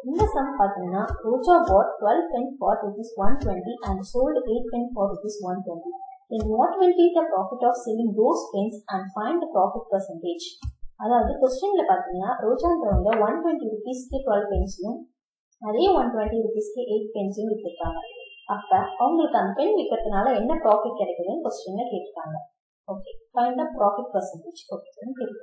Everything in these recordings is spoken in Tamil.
இந்த சம் பார்த்தீங்கன்னா ரோஜா bought 12 pen for rupees 120 and sold 8 pen for rupees 120. Then what will be the profit of selling those pens and find the profit percentage? அதாவது கொஸ்டின்ல பார்த்தீங்கன்னா ரோஜான்றவங்க ஒன் டுவெண்ட்டி ருபீஸ்க்கு டுவெல் பென்ஸையும் அதே ஒன் டுவெண்ட்டி ருபீஸ்க்கு எயிட் பென்ஸையும் விற்றுருக்காங்க அப்ப அவங்களுக்கு அந்த பென் விற்கிறதுனால என்ன ப்ராஃபிட் கிடைக்குதுன்னு கொஸ்டின்ல கேட்டிருக்காங்க okay find the profit percentage okay தெரியுது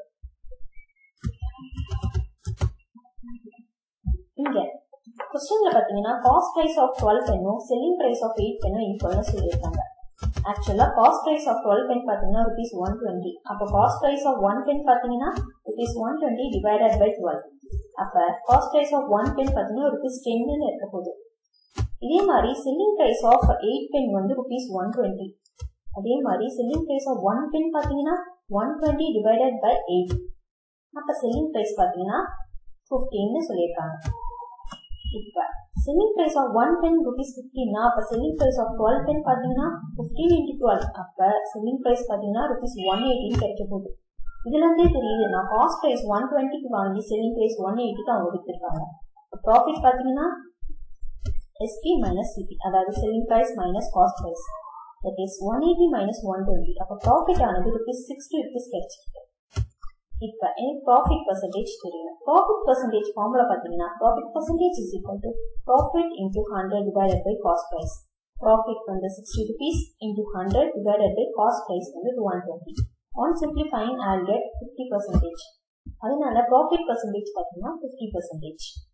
இங்க கொஸ்டின்ல பாத்தீங்கன்னா காஸ்ட் பிரைஸ் ஆஃப் டுவெல் பென்னும் செல்லிங் பிரைஸ் ஆஃப் எயிட் பென்னும் ஈக்குவல்னு சொல்லியிருக்காங்க ஆக்சுவலா cost price of twelve pen பாத்தீங்கன்னா ருபீஸ் ஒன் டுவெண்ட்டி அப்போ cost price of one pen பாத்தீங்கன்னா rupees one twenty divided by twelve அப்ப cost price of one pen பாத்தீங்கன்னா ருபீஸ் டென்னு இருக்க போகுது இதே மாதிரி selling price of eight pen வந்து ருபீஸ் ஒன் டுவெண்ட்டி அதே மாதிரி selling price of one pen பாத்தீங்கன்னா one twenty divided by eight அப்ப செல்லிங் பிரைஸ் பாத்தீங்கன்னா ஃபிஃப்டின்னு சொல்லியிருக்காங்க இப்ப selling price of one pen rupees ஃபிஃப்டின்னா அப்ப selling price of twelve pen பாத்தீங்கன்னா ஃபிஃப்டீன் இன்டி டுவெல் அப்ப செல்லிங் பிரைஸ் பாத்தீங்கன்னா ருபீஸ் ஒன் எயிட்டின்னு கிடைக்க போகுது இதுல இருந்தே தெரியுது நான் காஸ்ட் பிரைஸ் ஒன் டுவெண்ட்டிக்கு வாங்கி செல்லிங் பிரைஸ் ஒன் எயிட்டிக்கு அவங்க வித்துருக்காங்க ப்ராஃபிட் பாத்தீங்கன்னா எஸ்பி மைனஸ் சிபி அதாவது selling price minus cost price that is one eighty minus one twenty அப்போ ப்ராஃபிட் ஆனது ருபீஸ் சிக்ஸ்டி ருபீஸ் கிடைச்சிருக்கு இப்போ எனக்கு ப்ராஃபிட் பர்சன்டேஜ் தெரியணும் ப்ராஃபிட் பர்சன்டேஜ் ஃபார்முலா பார்த்தீங்கன்னா profit percentage is equal to profit into hundred divided by cost price profit வந்து sixty rupees into hundred divided by cost price வந்து டூ one twenty on simplifying I get fifty percentage அதனால ப்ராஃபிட் பர்சன்டேஜ் பார்த்தீங்கன்னா ஃபிஃப்டி பர்சன்டேஜ்